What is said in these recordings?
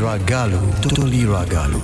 రాగాలు తొలి రాగాలు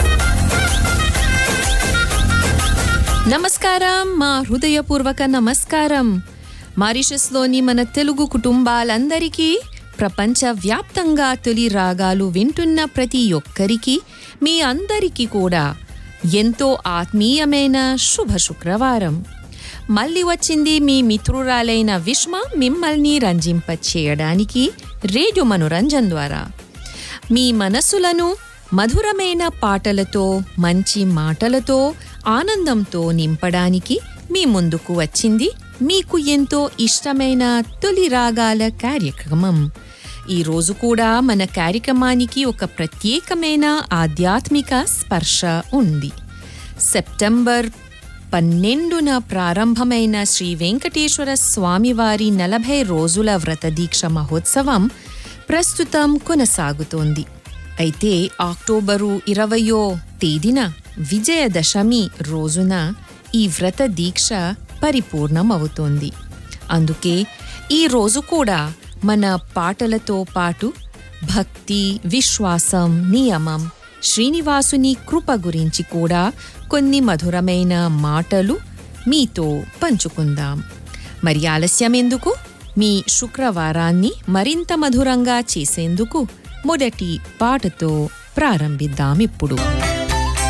నమస్కారం మా హృదయపూర్వక నమస్కారం మారిషస్లోని మన తెలుగు కుటుంబాలందరికీ ప్రపంచవ్యాప్తంగా తొలి రాగాలు వింటున్న ప్రతి ఒక్కరికి మీ అందరికీ కూడా ఎంతో ఆత్మీయమైన శుభ శుక్రవారం మళ్ళీ వచ్చింది మీ మిత్రురాలైన విష్మ మిమ్మల్ని రంజింప చేయడానికి రేడియో మనోరంజన్ ద్వారా మీ మనసులను మధురమైన పాటలతో మంచి మాటలతో ఆనందంతో నింపడానికి మీ ముందుకు వచ్చింది మీకు ఎంతో ఇష్టమైన తొలి రాగాల కార్యక్రమం ఈరోజు కూడా మన కార్యక్రమానికి ఒక ప్రత్యేకమైన ఆధ్యాత్మిక స్పర్శ ఉంది సెప్టెంబర్ పన్నెండున ప్రారంభమైన శ్రీ వెంకటేశ్వర స్వామివారి నలభై రోజుల వ్రతదీక్ష మహోత్సవం ప్రస్తుతం కొనసాగుతోంది అయితే అక్టోబరు ఇరవయో తేదీన విజయదశమి రోజున ఈ వ్రత దీక్ష పరిపూర్ణమవుతోంది అందుకే ఈ రోజు కూడా మన పాటలతో పాటు భక్తి విశ్వాసం నియమం శ్రీనివాసుని కృప గురించి కూడా కొన్ని మధురమైన మాటలు మీతో పంచుకుందాం మరి ఆలస్యం ఎందుకు మీ శుక్రవారాన్ని మరింత మధురంగా చేసేందుకు మొదటి పాటతో ప్రారంభిద్దాం ఇప్పుడు